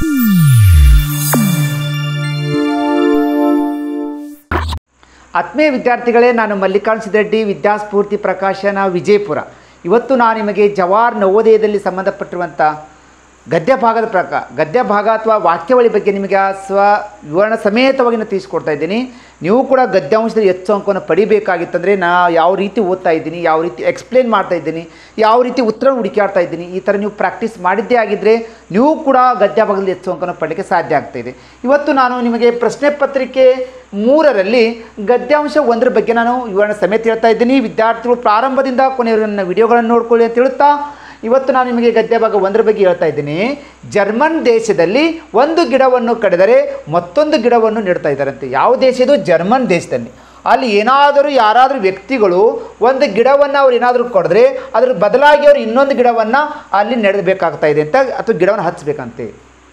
ಆತ್ಮೀಯ ವಿದ್ಯಾರ್ಥಿಗಳೇ ನಾನು ಮಲ್ಲಿಕಾರ್ಜುನ ಸಿದ್ದರೆಡ್ಡಿ ವಿದ್ಯಾಸ್ಫೂರ್ತಿ ಪ್ರಕಾಶನ ವಿಜಯಪುರ ಇವತ್ತು ನಾನು ನಿಮಗೆ ಜವಾರ್ ನವೋದಯದಲ್ಲಿ ಸಂಬಂಧಪಟ್ಟಿರುವಂಥ ಗದ್ಯ ಭಾಗದ ಪ್ರಕ ಗದ್ಯ ಭಾಗ ಅಥವಾ ವಾಕ್ಯಾವಳಿ ಬಗ್ಗೆ ನಿಮಗೆ ಆ ಸ್ವ ವಿವರಣ ಸಮೇತವಾಗಿ ನಾನು ತಿಳಿಸ್ಕೊಡ್ತಾ ಇದ್ದೀನಿ ನೀವು ಕೂಡ ಗದ್ಯಾಂಶದಲ್ಲಿ ಹೆಚ್ಚು ಅಂಕವನ್ನು ಪಡಿಬೇಕಾಗಿತ್ತಂದರೆ ನಾ ಯಾವ ರೀತಿ ಓದ್ತಾ ಇದ್ದೀನಿ ಯಾವ ರೀತಿ ಎಕ್ಸ್ಪ್ಲೇನ್ ಮಾಡ್ತಾ ಇದ್ದೀನಿ ಯಾವ ರೀತಿ ಉತ್ತರ ಹುಡುಕಾಡ್ತಾ ಇದ್ದೀನಿ ಈ ಥರ ನೀವು ಪ್ರಾಕ್ಟೀಸ್ ಮಾಡಿದ್ದೇ ಆಗಿದ್ದರೆ ನೀವು ಕೂಡ ಗದ್ಯ ಭಾಗದಲ್ಲಿ ಹೆಚ್ಚು ಅಂಕವನ್ನು ಪಡಲಿಕ್ಕೆ ಸಾಧ್ಯ ಆಗ್ತಾ ಇದೆ ಇವತ್ತು ನಾನು ನಿಮಗೆ ಪ್ರಶ್ನೆ ಪತ್ರಿಕೆ ಮೂರರಲ್ಲಿ ಗದ್ಯಾಂಶ ಒಂದರ ಬಗ್ಗೆ ನಾನು ವಿವರಣೆ ಸಮೇತ ಹೇಳ್ತಾ ಇದ್ದೀನಿ ವಿದ್ಯಾರ್ಥಿಗಳು ಪ್ರಾರಂಭದಿಂದ ಕೊನೆಯವರೆಗೆ ನನ್ನ ವಿಡಿಯೋಗಳನ್ನು ನೋಡ್ಕೊಳ್ಳಿ ಅಂತ ಹೇಳುತ್ತಾ ಇವತ್ತು ನಾನು ನಿಮಗೆ ಗದ್ಯ ಭಾಗ ಒಂದರ ಬಗ್ಗೆ ಹೇಳ್ತಾ ಇದ್ದೀನಿ ಜರ್ಮನ್ ದೇಶದಲ್ಲಿ ಒಂದು ಗಿಡವನ್ನು ಕಡಿದರೆ ಮತ್ತೊಂದು ಗಿಡವನ್ನು ನೆಡ್ತಾ ಇದ್ದಾರಂತೆ ಯಾವ ದೇಶ ಇದು ಜರ್ಮನ್ ದೇಶದಲ್ಲಿ ಅಲ್ಲಿ ಏನಾದರೂ ಯಾರಾದರೂ ವ್ಯಕ್ತಿಗಳು ಒಂದು ಗಿಡವನ್ನು ಅವ್ರು ಏನಾದರೂ ಕೊಡಿದ್ರೆ ಅದ್ರ ಬದಲಾಗಿ ಅವರು ಇನ್ನೊಂದು ಗಿಡವನ್ನು ಅಲ್ಲಿ ನೆಡಬೇಕಾಗ್ತಾ ಇದೆ ಅಂತ ಅಥವಾ ಗಿಡವನ್ನು ಹಚ್ಚಬೇಕಂತೆ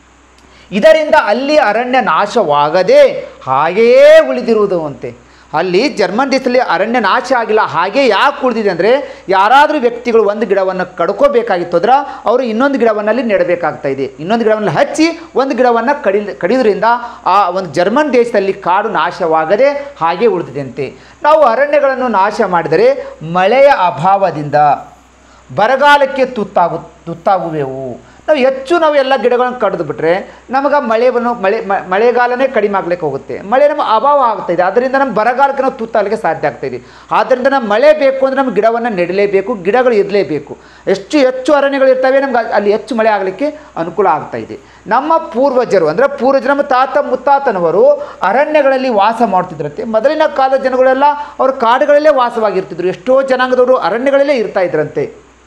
ಇದರಿಂದ ಅಲ್ಲಿ ಅರಣ್ಯ ನಾಶವಾಗದೆ ಹಾಗೆಯೇ ಉಳಿದಿರುವುದು ಅಂತೆ ಅಲ್ಲಿ ಜರ್ಮನ್ ದೇಶದಲ್ಲಿ ಅರಣ್ಯ ನಾಶ ಆಗಿಲ್ಲ ಹಾಗೆ ಯಾಕೆ ಉಳಿದಿದೆ ಅಂದರೆ ಯಾರಾದರೂ ವ್ಯಕ್ತಿಗಳು ಒಂದು ಗಿಡವನ್ನು ಕಡ್ಕೋಬೇಕಾಗಿತ್ತು ಅಂದ್ರೆ ಅವರು ಇನ್ನೊಂದು ಗಿಡವನ್ನು ಅಲ್ಲಿ ನೆಡಬೇಕಾಗ್ತಾ ಇದೆ ಇನ್ನೊಂದು ಗಿಡವನ್ನು ಹಚ್ಚಿ ಒಂದು ಗಿಡವನ್ನು ಕಡಿ ಕಡಿಯೋದ್ರಿಂದ ಆ ಒಂದು ಜರ್ಮನ್ ದೇಶದಲ್ಲಿ ಕಾಡು ನಾಶವಾಗದೆ ಹಾಗೆ ಉಳಿದಿದೆಯಂತೆ ನಾವು ಅರಣ್ಯಗಳನ್ನು ನಾಶ ಮಾಡಿದರೆ ಮಳೆಯ ಅಭಾವದಿಂದ ಬರಗಾಲಕ್ಕೆ ತುತ್ತಾಗು ತುತ್ತಾಗುವೆವು ನಾವು ಹೆಚ್ಚು ನಾವು ಎಲ್ಲ ಗಿಡಗಳನ್ನು ಕಡಿದು ಬಿಟ್ಟರೆ ನಮಗೆ ಮಳೆಯನ್ನು ಮಳೆ ಮ- ಮಳೆಗಾಲನೇ ಕಡಿಮೆ ಆಗ್ಲಿಕ್ಕೆ ಹೋಗುತ್ತೆ ಮಳೆ ನಮ್ಮ ಅಭಾವ ಆಗ್ತಾ ಇದೆ ಅದರಿಂದ ನಮ್ಮ ಬರಗಾಲಕ್ಕೆ ನಾವು ತುತ್ತಾಗಲಿಕ್ಕೆ ಸಾಧ್ಯ ಆಗ್ತಾ ಇದೆ ಆದ್ದರಿಂದ ನಮ್ಮ ಮಳೆ ಬೇಕು ಅಂದರೆ ನಮ್ಮ ಗಿಡವನ್ನು ನೆಡಲೇಬೇಕು ಗಿಡಗಳು ಇರಲೇಬೇಕು ಎಷ್ಟು ಹೆಚ್ಚು ಅರಣ್ಯಗಳು ಇರ್ತವೆ ನಮ್ಗೆ ಅಲ್ಲಿ ಹೆಚ್ಚು ಮಳೆ ಆಗಲಿಕ್ಕೆ ಅನುಕೂಲ ಆಗ್ತಾ ಇದೆ ನಮ್ಮ ಪೂರ್ವಜರು ಅಂದರೆ ಪೂರ್ವಜರು ನಮ್ಮ ತಾತ ಮುತ್ತಾತನವರು ಅರಣ್ಯಗಳಲ್ಲಿ ವಾಸ ಮಾಡ್ತಿದ್ರಂತೆ ಮೊದಲಿನ ಕಾಲದ ಜನಗಳೆಲ್ಲ ಅವರು ಕಾಡುಗಳಲ್ಲೇ ವಾಸವಾಗಿರ್ತಿದ್ರು ಎಷ್ಟೋ ಜನಾಂಗದವರು ಅರಣ್ಯಗಳಲ್ಲೇ ಇರ್ತಾ ಇದ್ರಂತೆ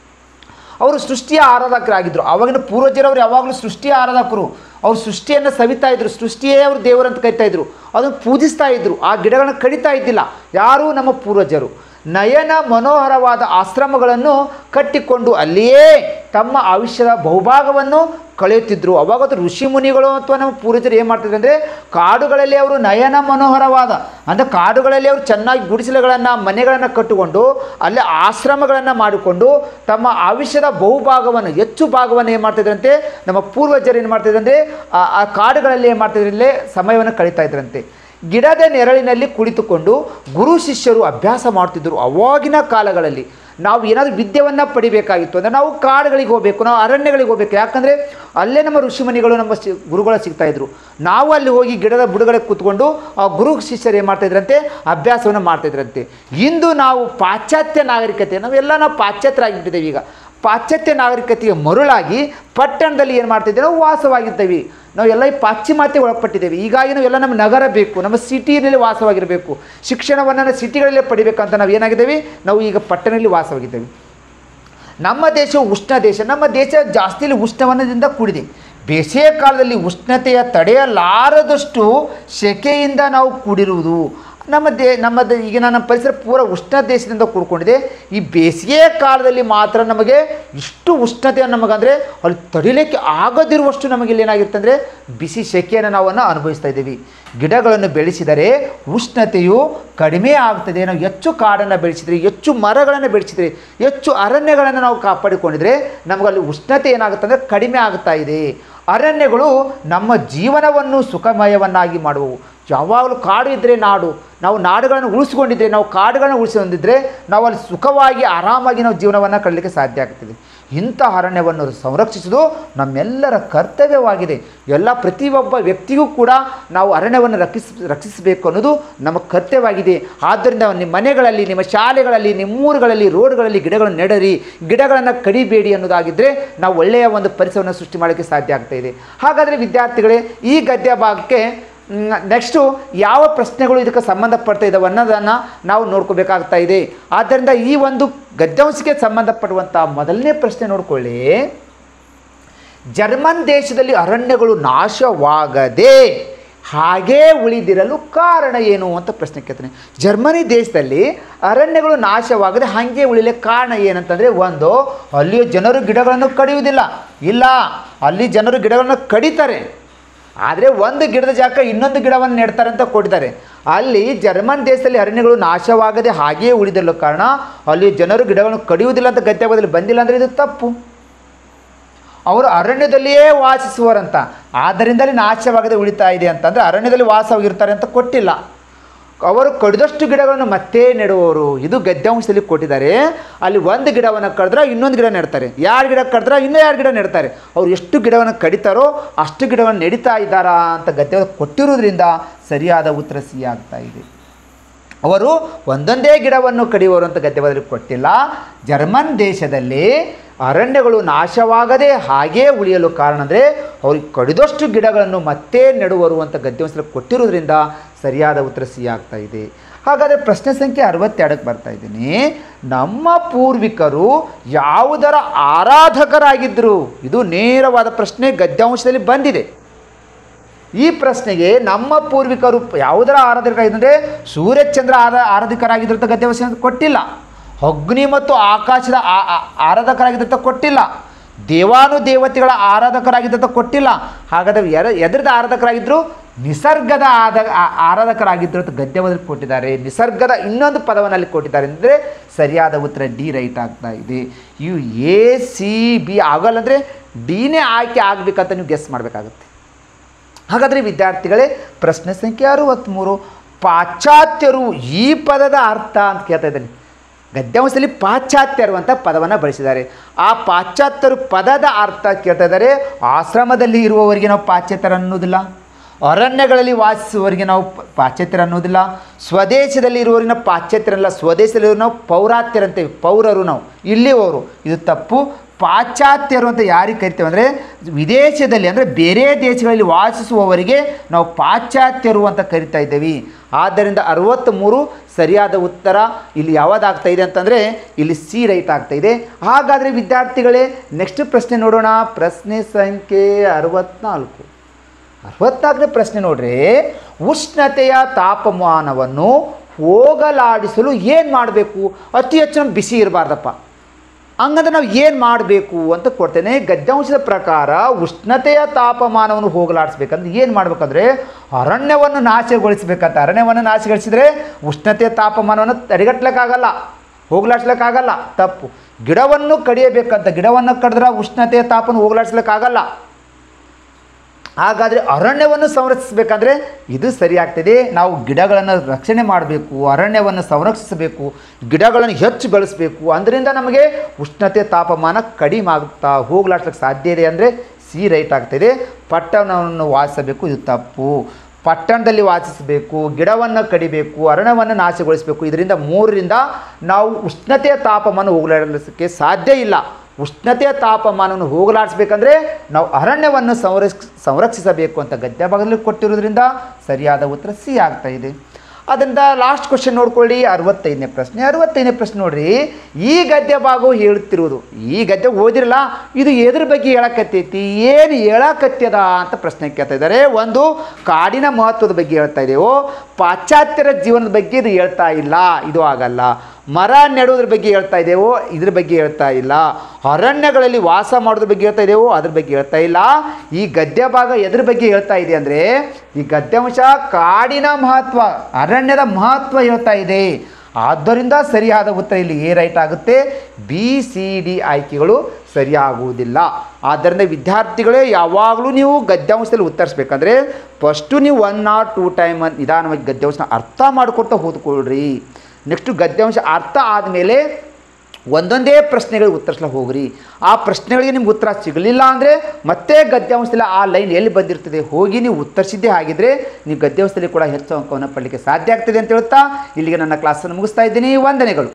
ಅವರು ಸೃಷ್ಟಿಯ ಆರಾಧಕರಾಗಿದ್ದರು ಆವಾಗಿನ ಪೂರ್ವಜರವರು ಯಾವಾಗಲೂ ಸೃಷ್ಟಿಯ ಆರಾಧಕರು ಅವ್ರು ಸೃಷ್ಟಿಯನ್ನು ಸವಿತಾ ಇದ್ರು ಸೃಷ್ಟಿಯೇ ಅವರು ದೇವರಂತ ಕರಿತಾ ಇದ್ರು ಅದನ್ನು ಪೂಜಿಸ್ತಾ ಇದ್ರು ಆ ಗಿಡಗಳನ್ನು ಕಡಿತಾ ಇದ್ದಿಲ್ಲ ಯಾರೂ ನಮ್ಮ ಪೂರ್ವಜರು ನಯನ ಮನೋಹರವಾದ ಆಶ್ರಮಗಳನ್ನು ಕಟ್ಟಿಕೊಂಡು ಅಲ್ಲಿಯೇ ತಮ್ಮ ಆಯುಷ್ಯದ ಬಹುಭಾಗವನ್ನು ಕಳೆಯುತ್ತಿದ್ದರು ಅವಾಗ ಅದು ಋಷಿ ಮುನಿಗಳು ಅಥವಾ ನಮ್ಮ ಪೂರ್ವಜರು ಏನು ಮಾಡ್ತಿದ್ರು ಅಂದರೆ ಕಾಡುಗಳಲ್ಲಿ ಅವರು ನಯನ ಮನೋಹರವಾದ ಅಂದರೆ ಕಾಡುಗಳಲ್ಲಿ ಅವರು ಚೆನ್ನಾಗಿ ಗುಡಿಸಲುಗಳನ್ನು ಮನೆಗಳನ್ನು ಕಟ್ಟಿಕೊಂಡು ಅಲ್ಲಿ ಆಶ್ರಮಗಳನ್ನು ಮಾಡಿಕೊಂಡು ತಮ್ಮ ಆಯುಷ್ಯದ ಬಹುಭಾಗವನ್ನು ಹೆಚ್ಚು ಭಾಗವನ್ನು ಏನು ಮಾಡ್ತಿದ್ರಂತೆ ನಮ್ಮ ಪೂರ್ವಜರು ಏನು ಮಾಡ್ತಿದ್ರಂತೆ ಆ ಆ ಕಾಡುಗಳಲ್ಲಿ ಏನು ಮಾಡ್ತಿದ್ರಲ್ಲೇ ಸಮಯವನ್ನು ಕಳೀತಾ ಇದ್ರಂತೆ ಗಿಡದ ನೆರಳಿನಲ್ಲಿ ಕುಳಿತುಕೊಂಡು ಗುರು ಶಿಷ್ಯರು ಅಭ್ಯಾಸ ಮಾಡ್ತಿದ್ದರು ಅವಾಗಿನ ಕಾಲಗಳಲ್ಲಿ ನಾವು ಏನಾದರೂ ವಿದ್ಯೆಯನ್ನು ಪಡಿಬೇಕಾಗಿತ್ತು ಅಂದರೆ ನಾವು ಕಾಡುಗಳಿಗೆ ಹೋಗಬೇಕು ನಾವು ಅರಣ್ಯಗಳಿಗೆ ಹೋಗಬೇಕು ಯಾಕಂದರೆ ಅಲ್ಲೇ ನಮ್ಮ ಋಷಿಮನಿಗಳು ನಮ್ಮ ಶಿ ಗುರುಗಳು ಸಿಗ್ತಾ ಇದ್ರು ನಾವು ಅಲ್ಲಿ ಹೋಗಿ ಗಿಡದ ಬುಡಗಳಿಗೆ ಕೂತ್ಕೊಂಡು ಆ ಗುರು ಶಿಷ್ಯರು ಏನು ಮಾಡ್ತಾಯಿದ್ರಂತೆ ಅಭ್ಯಾಸವನ್ನು ಮಾಡ್ತಾಯಿದ್ರಂತೆ ಇಂದು ನಾವು ಪಾಶ್ಚಾತ್ಯ ನಾಗರಿಕತೆ ನಾವೆಲ್ಲ ನಾವು ಪಾಶ್ಚಾತ್ಯರಾಗಿಬಿಟ್ಟಿದ್ದೇವೆ ಈಗ ಪಾಶ್ಚಾತ್ಯ ನಾಗರಿಕತೆಗೆ ಮರುಳಾಗಿ ಪಟ್ಟಣದಲ್ಲಿ ಏನು ಮಾಡ್ತಿದ್ದೇವೆ ನಾವು ವಾಸವಾಗಿದ್ದೇವೆ ನಾವು ಎಲ್ಲ ಈ ಪಾಶ್ಚಿಮಾತ್ಯ ಒಳಪಟ್ಟಿದ್ದೇವೆ ಹೀಗಾಗಿ ನಾವು ಎಲ್ಲ ನಮ್ಮ ನಗರ ಬೇಕು ನಮ್ಮ ಸಿಟಿಯಲ್ಲಿ ವಾಸವಾಗಿರಬೇಕು ಶಿಕ್ಷಣವನ್ನು ಸಿಟಿಗಳಲ್ಲೇ ಪಡಿಬೇಕಂತ ನಾವು ಏನಾಗಿದ್ದೇವೆ ನಾವು ಈಗ ಪಟ್ಟಣದಲ್ಲಿ ವಾಸವಾಗಿದ್ದೇವೆ ನಮ್ಮ ದೇಶವು ಉಷ್ಣ ದೇಶ ನಮ್ಮ ದೇಶ ಜಾಸ್ತಿಲಿ ಉಷ್ಣವನ್ನದಿಂದ ಕೂಡಿದೆ ಬೇಸಿಗೆ ಕಾಲದಲ್ಲಿ ಉಷ್ಣತೆಯ ತಡೆಯಲಾರದಷ್ಟು ಸೆಕೆಯಿಂದ ನಾವು ಕೂಡಿರುವುದು ನಮ್ಮ ದೇ ನಮ್ಮ ದೇ- ಈಗ ನಮ್ಮ ಪರಿಸರ ಪೂರ ಉಷ್ಣ ದೇಶದಿಂದ ಕೂಡ್ಕೊಂಡಿದೆ ಈ ಬೇಸಿಗೆ ಕಾಲದಲ್ಲಿ ಮಾತ್ರ ನಮಗೆ ಇಷ್ಟು ಉಷ್ಣತೆಯನ್ನು ನಮಗಂದರೆ ಅಲ್ಲಿ ತಡಿಲಿಕ್ಕೆ ಆಗದಿರುವಷ್ಟು ನಮಗೆ ಇಲ್ಲಿ ಏನಾಗಿರುತ್ತೆ ಅಂದರೆ ಬಿಸಿ ಸೆಕೆಯನ್ನು ನಾವನ್ನು ಅನುಭವಿಸ್ತಾ ಇದ್ದೀವಿ ಗಿಡಗಳನ್ನು ಬೆಳೆಸಿದರೆ ಉಷ್ಣತೆಯು ಕಡಿಮೆ ಆಗ್ತದೆ ನಾವು ಹೆಚ್ಚು ಕಾಡನ್ನು ಬೆಳೆಸಿದರೆ ಹೆಚ್ಚು ಮರಗಳನ್ನು ಬೆಳೆಸಿದರೆ ಹೆಚ್ಚು ಅರಣ್ಯಗಳನ್ನು ನಾವು ಕಾಪಾಡಿಕೊಂಡಿದ್ರೆ ನಮಗಲ್ಲಿ ಉಷ್ಣತೆ ಏನಾಗುತ್ತೆ ಅಂದರೆ ಕಡಿಮೆ ಆಗ್ತಾ ಇದೆ ಅರಣ್ಯಗಳು ನಮ್ಮ ಜೀವನವನ್ನು ಸುಖಮಯವನ್ನಾಗಿ ಮಾಡುವವು ಯಾವಾಗಲೂ ಕಾಡು ಇದ್ದರೆ ನಾಡು ನಾವು ನಾಡುಗಳನ್ನು ಉಳಿಸ್ಕೊಂಡಿದ್ರೆ ನಾವು ಕಾಡುಗಳನ್ನು ಉಳಿಸಿ ಹೊಂದಿದ್ರೆ ನಾವು ಅಲ್ಲಿ ಸುಖವಾಗಿ ಆರಾಮಾಗಿ ನಾವು ಜೀವನವನ್ನು ಕಳಲಿಕ್ಕೆ ಸಾಧ್ಯ ಆಗ್ತದೆ ಇಂಥ ಅರಣ್ಯವನ್ನು ಸಂರಕ್ಷಿಸುವುದು ನಮ್ಮೆಲ್ಲರ ಕರ್ತವ್ಯವಾಗಿದೆ ಎಲ್ಲ ಪ್ರತಿಯೊಬ್ಬ ವ್ಯಕ್ತಿಗೂ ಕೂಡ ನಾವು ಅರಣ್ಯವನ್ನು ರಕ್ಷಿಸ್ ರಕ್ಷಿಸಬೇಕು ಅನ್ನೋದು ನಮ್ಮ ಕರ್ತವ್ಯವಾಗಿದೆ ಆದ್ದರಿಂದ ನಿಮ್ಮ ಮನೆಗಳಲ್ಲಿ ನಿಮ್ಮ ಶಾಲೆಗಳಲ್ಲಿ ನಿಮ್ಮ ಊರುಗಳಲ್ಲಿ ರೋಡ್ಗಳಲ್ಲಿ ಗಿಡಗಳನ್ನು ನೆಡರಿ ಗಿಡಗಳನ್ನು ಕಡಿಬೇಡಿ ಅನ್ನೋದಾಗಿದ್ದರೆ ನಾವು ಒಳ್ಳೆಯ ಒಂದು ಪರಿಸರವನ್ನು ಸೃಷ್ಟಿ ಮಾಡೋಕ್ಕೆ ಸಾಧ್ಯ ಆಗ್ತಾ ಇದೆ ಹಾಗಾದರೆ ವಿದ್ಯಾರ್ಥಿಗಳೇ ಈ ಗದ್ಯ ಭಾಗಕ್ಕೆ ನೆಕ್ಸ್ಟು ಯಾವ ಪ್ರಶ್ನೆಗಳು ಇದಕ್ಕೆ ಸಂಬಂಧಪಡ್ತಾ ಇದ್ದಾವೆ ಅನ್ನೋದನ್ನು ನಾವು ನೋಡ್ಕೋಬೇಕಾಗ್ತಾ ಇದೆ ಆದ್ದರಿಂದ ಈ ಒಂದು ಗದ್ಯಾಂಶಕ್ಕೆ ಸಂಬಂಧಪಡುವಂಥ ಮೊದಲನೇ ಪ್ರಶ್ನೆ ನೋಡ್ಕೊಳ್ಳಿ ಜರ್ಮನ್ ದೇಶದಲ್ಲಿ ಅರಣ್ಯಗಳು ನಾಶವಾಗದೆ ಹಾಗೇ ಉಳಿದಿರಲು ಕಾರಣ ಏನು ಅಂತ ಪ್ರಶ್ನೆ ಕೇಳ್ತಾನೆ ಜರ್ಮನಿ ದೇಶದಲ್ಲಿ ಅರಣ್ಯಗಳು ನಾಶವಾಗದೆ ಹಾಗೆ ಉಳಿಲಿಕ್ಕೆ ಕಾರಣ ಏನಂತಂದರೆ ಒಂದು ಅಲ್ಲಿಯ ಜನರು ಗಿಡಗಳನ್ನು ಕಡಿಯುವುದಿಲ್ಲ ಇಲ್ಲ ಅಲ್ಲಿ ಜನರು ಗಿಡಗಳನ್ನು ಕಡಿತಾರೆ ಆದರೆ ಒಂದು ಗಿಡದ ಜಾಗ ಇನ್ನೊಂದು ಗಿಡವನ್ನು ನೆಡ್ತಾರೆ ಅಂತ ಕೊಟ್ಟಿದ್ದಾರೆ ಅಲ್ಲಿ ಜರ್ಮನ್ ದೇಶದಲ್ಲಿ ಅರಣ್ಯಗಳು ನಾಶವಾಗದೆ ಹಾಗೆಯೇ ಉಳಿದಿರಲು ಕಾರಣ ಅಲ್ಲಿ ಜನರು ಗಿಡಗಳನ್ನು ಕಡಿಯುವುದಿಲ್ಲ ಅಂತ ಗದ್ಯಭಾಗದಲ್ಲಿ ಬಂದಿಲ್ಲ ಅಂದರೆ ಇದು ತಪ್ಪು ಅವರು ಅರಣ್ಯದಲ್ಲಿಯೇ ವಾಸಿಸುವರಂತ ಆದ್ದರಿಂದಲೇ ನಾಶವಾಗದೆ ಉಳಿತಾ ಇದೆ ಅಂತಂದರೆ ಅರಣ್ಯದಲ್ಲಿ ವಾಸವಾಗಿರ್ತಾರೆ ಅಂತ ಕೊಟ್ಟಿಲ್ಲ ಅವರು ಕಡಿದಷ್ಟು ಗಿಡಗಳನ್ನು ಮತ್ತೆ ನೆಡುವವರು ಇದು ಗದ್ಯಾಂಶದಲ್ಲಿ ಕೊಟ್ಟಿದ್ದಾರೆ ಅಲ್ಲಿ ಒಂದು ಗಿಡವನ್ನು ಕಡಿದ್ರೆ ಇನ್ನೊಂದು ಗಿಡ ನೆಡ್ತಾರೆ ಯಾರು ಗಿಡ ಕಡಿದ್ರೆ ಇನ್ನೂ ಯಾರು ಗಿಡ ನೆಡ್ತಾರೆ ಅವ್ರು ಎಷ್ಟು ಗಿಡವನ್ನು ಕಡಿತಾರೋ ಅಷ್ಟು ಗಿಡವನ್ನು ನೆಡಿತಾ ಇದ್ದಾರಾ ಅಂತ ಗದ್ಯ ಕೊಟ್ಟಿರೋದ್ರಿಂದ ಸರಿಯಾದ ಉತ್ತರ ಸಿ ಆಗ್ತಾ ಇದೆ ಅವರು ಒಂದೊಂದೇ ಗಿಡವನ್ನು ಕಡಿಯುವರು ಅಂತ ಗದ್ಯವಾದಲ್ಲಿ ಕೊಟ್ಟಿಲ್ಲ ಜರ್ಮನ್ ದೇಶದಲ್ಲಿ ಅರಣ್ಯಗಳು ನಾಶವಾಗದೆ ಹಾಗೇ ಉಳಿಯಲು ಕಾರಣ ಅಂದರೆ ಅವ್ರಿಗೆ ಕಡಿದಷ್ಟು ಗಿಡಗಳನ್ನು ಮತ್ತೆ ನೆಡುವರು ಅಂತ ಗದ್ಯವಂಶದಲ್ಲಿ ಕೊಟ್ಟಿರೋದ್ರಿಂದ ಸರಿಯಾದ ಉತ್ತರ ಸಿ ಆಗ್ತಾ ಇದೆ ಹಾಗಾದರೆ ಪ್ರಶ್ನೆ ಸಂಖ್ಯೆ ಅರವತ್ತೆರಡಕ್ಕೆ ಬರ್ತಾ ಇದ್ದೀನಿ ನಮ್ಮ ಪೂರ್ವಿಕರು ಯಾವುದರ ಆರಾಧಕರಾಗಿದ್ದರು ಇದು ನೇರವಾದ ಪ್ರಶ್ನೆ ಗದ್ಯಾಂಶದಲ್ಲಿ ಬಂದಿದೆ ಈ ಪ್ರಶ್ನೆಗೆ ನಮ್ಮ ಪೂರ್ವಿಕರು ಯಾವುದರ ಆರಾಧಕರಾಗಿದ್ದರೆ ಸೂರ್ಯಚಂದ್ರ ಆರ ಆರಾಧಕರಾಗಿದ್ರು ಅಂತ ಗದ್ಯವಾಸ ಕೊಟ್ಟಿಲ್ಲ ಅಗ್ನಿ ಮತ್ತು ಆಕಾಶದ ಆ- ಆ- ಆರಾಧಕರಾಗಿದ್ರು ಅಂತ ಕೊಟ್ಟಿಲ್ಲ ದೇವಾನು ದೇವತೆಗಳ ಆರಾಧಕರಾಗಿದ್ದು ಅಂತ ಕೊಟ್ಟಿಲ್ಲ ಹಾಗಾದರೆ ಎರ ಎದರದ ಆರಾಧಕರಾಗಿದ್ದರು ನಿಸರ್ಗದ ಆದ ಆ- ಆರಾಧಕರಾಗಿದ್ದರು ಅಂತ ಗದ್ಯವಾದಲ್ಲಿ ಕೊಟ್ಟಿದ್ದಾರೆ ನಿಸರ್ಗದ ಇನ್ನೊಂದು ಪದವನ್ನು ಅಲ್ಲಿ ಕೊಟ್ಟಿದ್ದಾರೆ ಅಂದರೆ ಸರಿಯಾದ ಉತ್ತರ ಡಿ ರೈಟ್ ಆಗ್ತಾ ಇದೆ ಇವು ಎ ಸಿ ಬಿ ಆಗಲ್ಲ ಅಂದರೆ ಡಿನೇ ಆಯ್ಕೆ ಆಗಬೇಕಂತ ನೀವು ಗೆಸ್ ಮಾಡಬೇಕಾಗುತ್ತೆ ಹಾಗಾದರೆ ವಿದ್ಯಾರ್ಥಿಗಳೇ ಪ್ರಶ್ನೆ ಸಂಖ್ಯೆ ಅರುವತ್ತ್ಮೂರು ಪಾಶ್ಚಾತ್ಯರು ಈ ಪದದ ಅರ್ಥ ಅಂತ ಕೇಳ್ತಾ ಇದ್ದಾನೆ ಗದ್ಯಾಂಶದಲ್ಲಿ ಪಾಶ್ಚಾತ್ಯರು ಅಂತ ಪದವನ್ನು ಬಳಸಿದ್ದಾರೆ ಆ ಪಾಶ್ಚಾತ್ಯರು ಪದದ ಅರ್ಥ ಕೇಳ್ತಾ ಇದ್ದಾರೆ ಆಶ್ರಮದಲ್ಲಿ ಇರುವವರಿಗೆ ನಾವು ಪಾಶ್ಚಾತ್ಯರು ಅನ್ನೋದಿಲ್ಲ ಅರಣ್ಯಗಳಲ್ಲಿ ವಾಸಿಸುವವರಿಗೆ ನಾವು ಪ- ಪಾಶ್ಚಾತ್ಯರು ಅನ್ನೋದಿಲ್ಲ ಸ್ವದೇಶದಲ್ಲಿ ಇರುವವರಿಗೆ ನಾವು ಪಾಶ್ಚಾತ್ಯರಲ್ಲ ಸ್ವದೇಶದಲ್ಲಿ ನಾವು ಪೌರಾತ್ಯರಂತೇವೆ ಪೌರರು ನಾವು ಇಲ್ಲಿಯವರು ಇದು ತಪ್ಪು ಪಾಶ್ಚಾತ್ಯರು ಅಂತ ಯಾರಿಗೆ ಕರಿತೇವೆ ಅಂದರೆ ವಿದೇಶದಲ್ಲಿ ಅಂದರೆ ಬೇರೆ ದೇಶಗಳಲ್ಲಿ ವಾಸಿಸುವವರಿಗೆ ನಾವು ಪಾಶ್ಚಾತ್ಯರು ಅಂತ ಕರಿತಾ ಇದ್ದೇವೆ ಆದ್ದರಿಂದ ಅರವತ್ತ್ಮೂರು ಸರಿಯಾದ ಉತ್ತರ ಇಲ್ಲಿ ಯಾವುದಾಗ್ತಾ ಇದೆ ಅಂತಂದರೆ ಇಲ್ಲಿ ಸಿ ರೈಟ್ ಆಗ್ತಾ ಇದೆ ಹಾಗಾದರೆ ವಿದ್ಯಾರ್ಥಿಗಳೇ ನೆಕ್ಸ್ಟ್ ಪ್ರಶ್ನೆ ನೋಡೋಣ ಪ್ರಶ್ನೆ ಸಂಖ್ಯೆ ಅರವತ್ನಾಲ್ಕು ಅರವತ್ನಾಲ್ಕನೇ ಪ್ರಶ್ನೆ ನೋಡ್ರಿ ಉಷ್ಣತೆಯ ತಾಪಮಾನವನ್ನು ಹೋಗಲಾಡಿಸಲು ಏನು ಮಾಡಬೇಕು ಅತಿ ಹೆಚ್ಚು ನಮ್ಗೆ ಬಿಸಿ ಇರಬಾರ್ದಪ್ಪ ಹಂಗಂದ್ರೆ ನಾವು ಏನು ಮಾಡಬೇಕು ಅಂತ ಕೊಡ್ತೇನೆ ಗದ್ಯಾಂಶದ ಪ್ರಕಾರ ಉಷ್ಣತೆಯ ತಾಪಮಾನವನ್ನು ಹೋಗಲಾಡಿಸ್ಬೇಕಂದ್ರೆ ಏನು ಮಾಡಬೇಕಂದ್ರೆ ಅರಣ್ಯವನ್ನು ನಾಶಗೊಳಿಸಬೇಕಂತ ಅರಣ್ಯವನ್ನು ನಾಶಗೊಳಿಸಿದರೆ ಉಷ್ಣತೆಯ ತಾಪಮಾನವನ್ನು ತಡೆಗಟ್ಟಲಿಕ್ಕಾಗಲ್ಲ ಹೋಗಲಾಡಿಸ್ಲಿಕ್ಕಾಗಲ್ಲ ತಪ್ಪು ಗಿಡವನ್ನು ಕಡಿಯಬೇಕಂತ ಗಿಡವನ್ನು ಕಡಿದ್ರೆ ಉಷ್ಣತೆಯ ತಾಪನ ಹೋಗಲಾಡಿಸ್ಲಿಕ್ಕಾಗಲ್ಲ ಹಾಗಾದರೆ ಅರಣ್ಯವನ್ನು ಸಂರಕ್ಷಿಸಬೇಕಂದ್ರೆ ಇದು ಸರಿಯಾಗ್ತದೆ ನಾವು ಗಿಡಗಳನ್ನು ರಕ್ಷಣೆ ಮಾಡಬೇಕು ಅರಣ್ಯವನ್ನು ಸಂರಕ್ಷಿಸಬೇಕು ಗಿಡಗಳನ್ನು ಹೆಚ್ಚು ಬೆಳೆಸಬೇಕು ಅದರಿಂದ ನಮಗೆ ಉಷ್ಣತೆ ತಾಪಮಾನ ಕಡಿಮೆ ಆಗುತ್ತಾ ಹೋಗ್ಲಾಡ್ಸಕ್ಕೆ ಸಾಧ್ಯ ಇದೆ ಅಂದರೆ ಸಿ ರೈಟ್ ಆಗ್ತಿದೆ ಪಟ್ಟಣವನ್ನು ವಾಸಿಸಬೇಕು ಇದು ತಪ್ಪು ಪಟ್ಟಣದಲ್ಲಿ ವಾಸಿಸಬೇಕು ಗಿಡವನ್ನು ಕಡಿಬೇಕು ಅರಣ್ಯವನ್ನು ನಾಶಗೊಳಿಸಬೇಕು ಇದರಿಂದ ಮೂರರಿಂದ ನಾವು ಉಷ್ಣತೆಯ ತಾಪಮಾನ ಹೋಗಲಾಡಿಸೋಕ್ಕೆ ಸಾಧ್ಯ ಇಲ್ಲ ಉಷ್ಣತೆಯ ತಾಪಮಾನವನ್ನು ಹೋಗಲಾಡಿಸ್ಬೇಕಂದ್ರೆ ನಾವು ಅರಣ್ಯವನ್ನು ಸಂರಕ್ಷ ಸಂರಕ್ಷಿಸಬೇಕು ಅಂತ ಗದ್ಯ ಭಾಗದಲ್ಲಿ ಕೊಟ್ಟಿರೋದ್ರಿಂದ ಸರಿಯಾದ ಉತ್ತರ ಸಿ ಆಗ್ತಾ ಇದೆ ಅದರಿಂದ ಲಾಸ್ಟ್ ಕ್ವಶನ್ ನೋಡ್ಕೊಳ್ಳಿ ಅರವತ್ತೈದನೇ ಪ್ರಶ್ನೆ ಅರವತ್ತೈದನೇ ಪ್ರಶ್ನೆ ನೋಡ್ರಿ ಈ ಗದ್ಯ ಭಾಗವು ಹೇಳುತ್ತಿರುವುದು ಈ ಗದ್ಯ ಓದಿರಲ್ಲ ಇದು ಎದ್ರ ಬಗ್ಗೆ ಹೇಳಕತ್ತೈತಿ ಏನು ಹೇಳಕತ್ಯದ ಅಂತ ಪ್ರಶ್ನೆ ಕೇಳ್ತಾ ಇದ್ದಾರೆ ಒಂದು ಕಾಡಿನ ಮಹತ್ವದ ಬಗ್ಗೆ ಹೇಳ್ತಾ ಇದೆಯೋ ಪಾಶ್ಚಾತ್ಯರ ಜೀವನದ ಬಗ್ಗೆ ಇದು ಹೇಳ್ತಾ ಇಲ್ಲ ಇದು ಆಗಲ್ಲ ಮರ ನೆಡೋದ್ರ ಬಗ್ಗೆ ಹೇಳ್ತಾ ಇದ್ದೇವೋ ಇದ್ರ ಬಗ್ಗೆ ಹೇಳ್ತಾ ಇಲ್ಲ ಅರಣ್ಯಗಳಲ್ಲಿ ವಾಸ ಮಾಡೋದ್ರ ಬಗ್ಗೆ ಹೇಳ್ತಾ ಇದ್ದೇವೋ ಅದ್ರ ಬಗ್ಗೆ ಹೇಳ್ತಾ ಇಲ್ಲ ಈ ಗದ್ಯ ಭಾಗ ಎದ್ರ ಬಗ್ಗೆ ಹೇಳ್ತಾ ಇದೆ ಅಂದರೆ ಈ ಗದ್ಯಾಂಶ ಕಾಡಿನ ಮಹತ್ವ ಅರಣ್ಯದ ಮಹತ್ವ ಹೇಳ್ತಾ ಇದೆ ಆದ್ದರಿಂದ ಸರಿಯಾದ ಉತ್ತರ ಇಲ್ಲಿ ಎ ರೈಟ್ ಆಗುತ್ತೆ ಬಿ ಸಿ ಡಿ ಆಯ್ಕೆಗಳು ಸರಿಯಾಗುವುದಿಲ್ಲ ಆದ್ದರಿಂದ ವಿದ್ಯಾರ್ಥಿಗಳೇ ಯಾವಾಗಲೂ ನೀವು ಗದ್ಯಾಂಶದಲ್ಲಿ ಉತ್ತರಿಸ್ಬೇಕಂದ್ರೆ ಫಸ್ಟು ನೀವು ಒನ್ ಆರ್ ಟೂ ಟೈಮ್ ನಿಧಾನವಾಗಿ ಗದ್ಯಾಂಶನ ಅರ್ಥ ಮಾಡ್ಕೊಳ್ತಾ ಓದ್ಕೊಳ್ರಿ ನೆಕ್ಸ್ಟು ಗದ್ಯಾಂಶ ಅರ್ಥ ಆದಮೇಲೆ ಒಂದೊಂದೇ ಪ್ರಶ್ನೆಗಳಿಗೆ ಉತ್ತರಿಸ್ಲಿಕ್ಕೆ ಹೋಗ್ರಿ ಆ ಪ್ರಶ್ನೆಗಳಿಗೆ ನಿಮ್ಗೆ ಉತ್ತರ ಸಿಗಲಿಲ್ಲ ಅಂದರೆ ಮತ್ತೆ ಗದ್ಯಾಂಶದಲ್ಲಿ ಆ ಲೈನ್ ಎಲ್ಲಿ ಬಂದಿರ್ತದೆ ಹೋಗಿ ನೀವು ಉತ್ತರಿಸಿದ್ದೇ ಆಗಿದ್ದರೆ ನೀವು ಗದ್ಯಾಂಶದಲ್ಲಿ ಕೂಡ ಹೆಚ್ಚು ಅಂಕವನ್ನು ಪಡಲಿಕ್ಕೆ ಸಾಧ್ಯ ಆಗ್ತದೆ ಅಂತ ಹೇಳ್ತಾ ಇಲ್ಲಿಗೆ ನನ್ನ ಕ್ಲಾಸನ್ನು ಮುಗಿಸ್ತಾ ಇದ್ದೀನಿ ವಂದನೆಗಳು